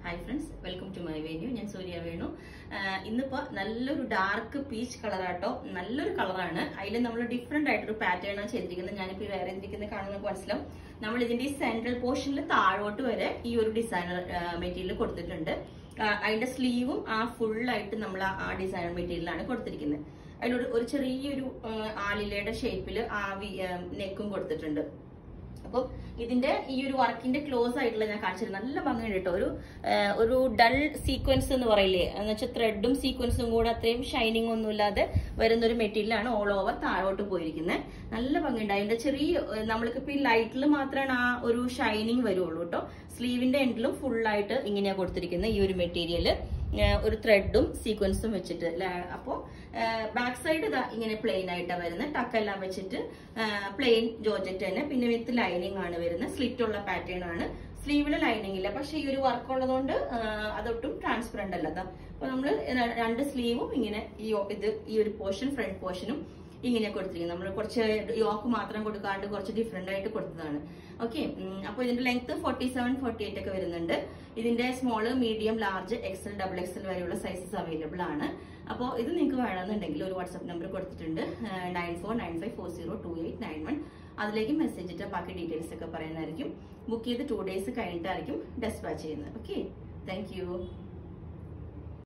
hi friends welcome to my venue ഞാൻ സൂര്യ വേണു ആഹ് ഇന്നിപ്പോ നല്ലൊരു ഡാർക്ക് പീച്ച് കളറാട്ടോ നല്ലൊരു കളറാണ് അതിൽ നമ്മൾ ഡിഫറെന്റ് ആയിട്ടൊരു പാറ്റേൺ ആണ് ചെയ്തിരിക്കുന്നത് ഞാനിപ്പോ ഈ വേറെ ഇരിക്കുന്നത് കാണുന്ന മനസ്സിലാവും നമ്മൾ ഇതിന്റെ ഈ സെൻട്രൽ പോർഷനിൽ താഴോട്ട് വരെ ഈ ഒരു ഡിസൈനർ മെറ്റീരിയൽ കൊടുത്തിട്ടുണ്ട് ആഹ് അതിന്റെ സ്ലീവും ആ ഫുൾ ആയിട്ട് നമ്മൾ ആ ഡിസൈനർ മെറ്റീരിയലാണ് കൊടുത്തിരിക്കുന്നത് അതിലൊരു ഒരു ചെറിയൊരു ആഹ് ആലിലയുടെ ഷേപ്പിൽ ആ നെക്കും കൊടുത്തിട്ടുണ്ട് അപ്പം ഇതിന്റെ ഈ ഒരു വർക്കിന്റെ ക്ലോസ് ആയിട്ടുള്ള ഞാൻ കാണിച്ചത് നല്ല ഭംഗിയുണ്ട് കേട്ടോ ഒരു ആ, ഒരു ഡൾ സീക്വൻസ് എന്ന് പറയില്ലേ എന്ന് വെച്ചാൽ ത്രെഡും സീക്വൻസും കൂടെ അത്രയും ഷൈനിങ് ഒന്നും ഇല്ലാതെ വരുന്ന ഒരു മെറ്റീരിയൽ ആണ് ഓൾ ഓവർ താഴോട്ട് പോയിരിക്കുന്നത് നല്ല ഭംഗിയുണ്ട് അതിന്റെ ചെറിയ നമ്മൾക്ക് ഇപ്പൊ ഈ ലൈറ്റിൽ മാത്രമാണ് ആ ഒരു ഷൈനിങ് വരുള്ളൂ കേട്ടോ സ്ലീവിന്റെ എൻഡിലും ഫുൾ ആയിട്ട് ഇങ്ങനെയാ കൊടുത്തിരിക്കുന്നത് ഈ ഒരു മെറ്റീരിയല് ഒരു ത്രെഡും സീക്വൻസും വെച്ചിട്ട് അപ്പോൾ ബാക്ക് സൈഡ് ഇതാ ഇങ്ങനെ പ്ലെയിൻ ആയിട്ടാണ് വരുന്നത് ടക്കെല്ലാം വെച്ചിട്ട് പ്ലെയിൻ ജോർജറ്റ് തന്നെ പിന്നെ വിത്ത് ലൈനിങ് ആണ് വരുന്നത് സ്ലിറ്റ് ഉള്ള പാറ്റേൺ ആണ് സ്ലീവില് ലൈനിങ് ഇല്ല പക്ഷെ ഈ ഒരു വർക്ക് ഉള്ളതുകൊണ്ട് ആ, അതൊട്ടും ട്രാൻസ്പെറന്റ് അല്ല അതാ അപ്പൊ നമ്മള് രണ്ട് സ്ലീവും ഇങ്ങനെ ഈ ഒ- ഇത് ഈ ഒരു പോർഷൻ ഫ്രണ്ട് പോർഷനും ഇങ്ങനെ കൊടുത്തിരിക്കുന്നത് നമ്മൾ കുറച്ച് യോക്ക് മാത്രം കൊടുക്കാണ്ട് കുറച്ച് ഡിഫറെന്റ് ആയിട്ട് കൊടുത്തതാണ് ഓക്കെ അപ്പോൾ ഇതിന്റെ length forty seven forty eight ഒക്കെ വരുന്നുണ്ട് ഇതിന്റെ small medium large XL double XL വരെയുള്ള സൈസസ് അവൈലബിൾ ആണ് അപ്പോൾ ഇത് നിങ്ങൾക്ക് വേണമെന്നുണ്ടെങ്കിൽ ഒരു വാട്സ്ആപ്പ് നമ്പർ കൊടുത്തിട്ടുണ്ട് nine four nine five four zero two eight nine one അതിലേക്ക് മെസ്സേജ് ഇട്ട് ബാക്കി ഡീറ്റെയിൽസ് ഒക്കെ പറയുന്നതായിരിക്കും ബുക്ക് ചെയ്ത് ടു ഡേയ്സ് കഴിഞ്ഞിട്ടായിരിക്കും ഡെസ്പാച്ച് ചെയ്യുന്നത് ഓക്കെ താങ്ക് യു